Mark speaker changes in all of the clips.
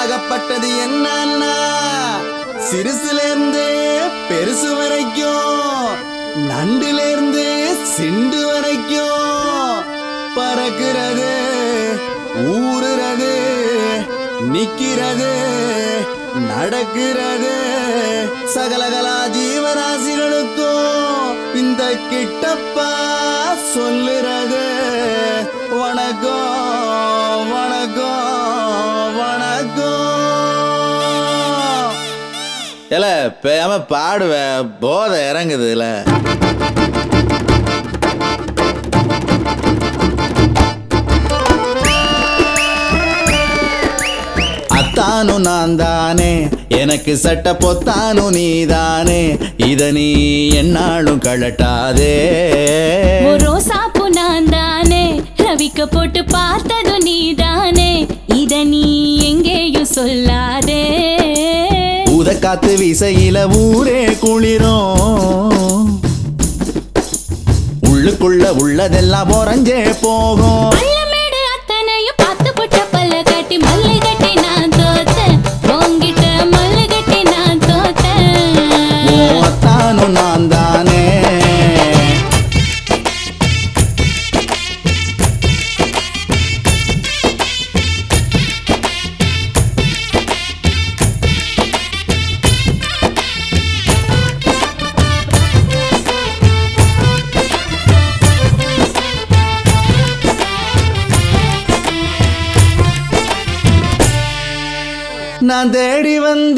Speaker 1: ஆகப்பட்டது என்னன்னா சிறுசுல இருந்து பெருசு வரைக்கும் நண்டுல இருந்து சிண்டு வரைக்கும் பறக்கிறது ஊறுறது நிக்கிறது நடக்கிறது சகலகலா ஜீவராசிகளுக்கும் இந்த கிட்டப்பா சொல்லுறது வணக்கம் வணக்கம் வணக்கம்
Speaker 2: இல்ல பேம பாடுவேன் போதை இறங்குதுல அத்தானு நான் தானே எனக்கு சட்ட பொத்தானு நீதானே இத நீ என்னாலும் கழட்டாதே
Speaker 3: ஒரு ரோசாப்பூ நான் தானே ரவிக்க போட்டு பார்த்தது நீதானே இத நீ எங்கேயும் சொல்லாதே
Speaker 2: ஊதக்காத்து விசையில ஊரே குளிரும் உள்ளுக்குள்ள உள்ளதெல்லாம் உறைஞ்சே போகும்
Speaker 3: பள்ளமேடு அத்தனையும் பார்த்து புட்ட பல்ல கட்டி மல்லு கட்டி நான் தோத்தேன் உங்கிட்ட மல்லு கட்டி நான் தோத்தேன்
Speaker 2: அத்தானு நான் தானே நான் தேடி வந்த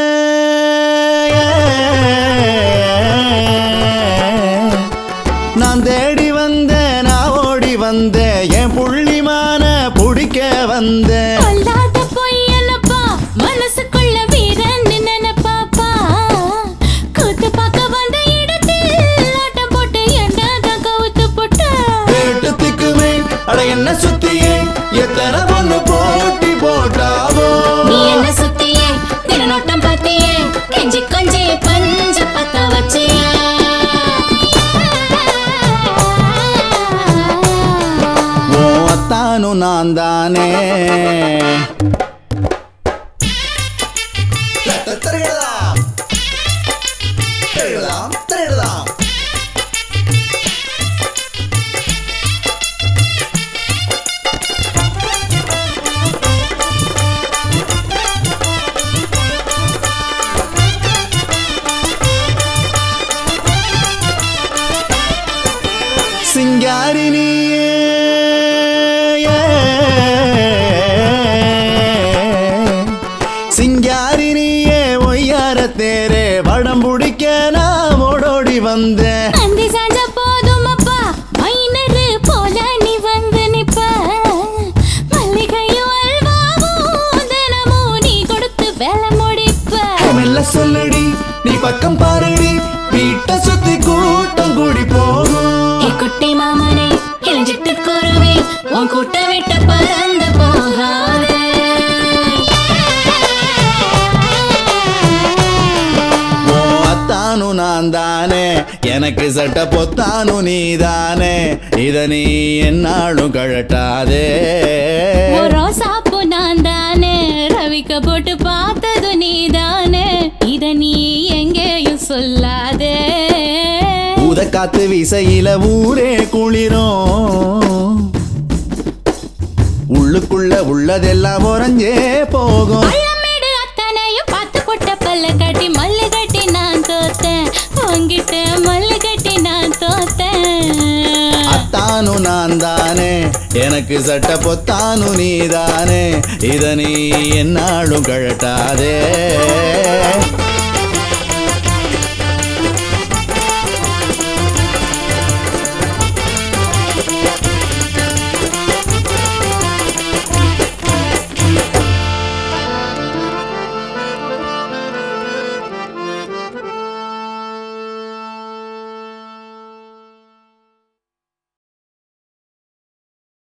Speaker 2: நான் தேடி வந்த நான் ஓடி வந்த என் புள்ளிமான புடிக்க வந்தேன்
Speaker 3: கொல்லாத பொய்யனப்பா மனசுக்குள்ள வீரன் நினைப்பாப்பா கூத்து பார்க்க வந்த இடத்தில் ஆட்டம் போட்டு என்னதான் கவுத்து போட்ட
Speaker 2: கேட்டத்துக்குமே அட என்ன சுத்தியே எத்தனை பொண்ணு போட்டி போட்டாவோ
Speaker 3: நீ என்ன சுத்தியே தினநோட்டம் பார்த்தியே கெஞ்சி கொஞ்சி பஞ்ச பத்த வச்சியே
Speaker 2: ஓ அத்தானு நான் தானே
Speaker 1: திரையிடலாம் திரையிடலாம் திரையிடலாம்
Speaker 2: சிங்காரி நீயே சிங்காரி நீயே ஒய்யார தேரே வடம் பிடிக்க நான் ஓடோடி வந்தேன்
Speaker 3: நந்தி சாஞ்ச போதும் அப்பா மைனரு போல நீ வந்து நிப்ப மல்லிகையும் அல்வாவும் தினமும் நீ கொடுத்து வேலை முடிப்ப
Speaker 2: மெல்ல சொல்லடி நீ பக்கம் பாருடி வீட்டை சுத்தி கூட்டம் கூடி போகும்
Speaker 3: ஏ குட்டி மாமனே இளஞ்சிட்டு குருவி உன் கூட்ட விட்டு பறந்து போகாதே
Speaker 2: ஓ அத்தானு நான் தானே எனக்கு சட்ட பொத்தானு நீதானே இத நீ என்னாலும் கழட்டாதே
Speaker 3: ஒரு ரோசாப்பூ நான் தானே ரவிக்க போட்டு பார்த்தது நீதானே இத நீ எங்கேயும் சொல்லாதே
Speaker 2: ஊதக்காத்து விசையில ஊரே குளிரும் உள்ளுக்குள்ள உள்ளதெல்லாம் உறைஞ்சே போகும்
Speaker 3: பள்ளமேடு அத்தனையும் பார்த்து போட்ட பல்ல கட்டி மல்லு கட்டி நான் தோத்தேன் உங்கிட்ட மல்லு கட்டி நான் தோத்தேன்
Speaker 2: அத்தானு நான் தானே எனக்கு சட்ட பொத்தானு நீதானே இத நீ என்னாலும் கழட்டாதே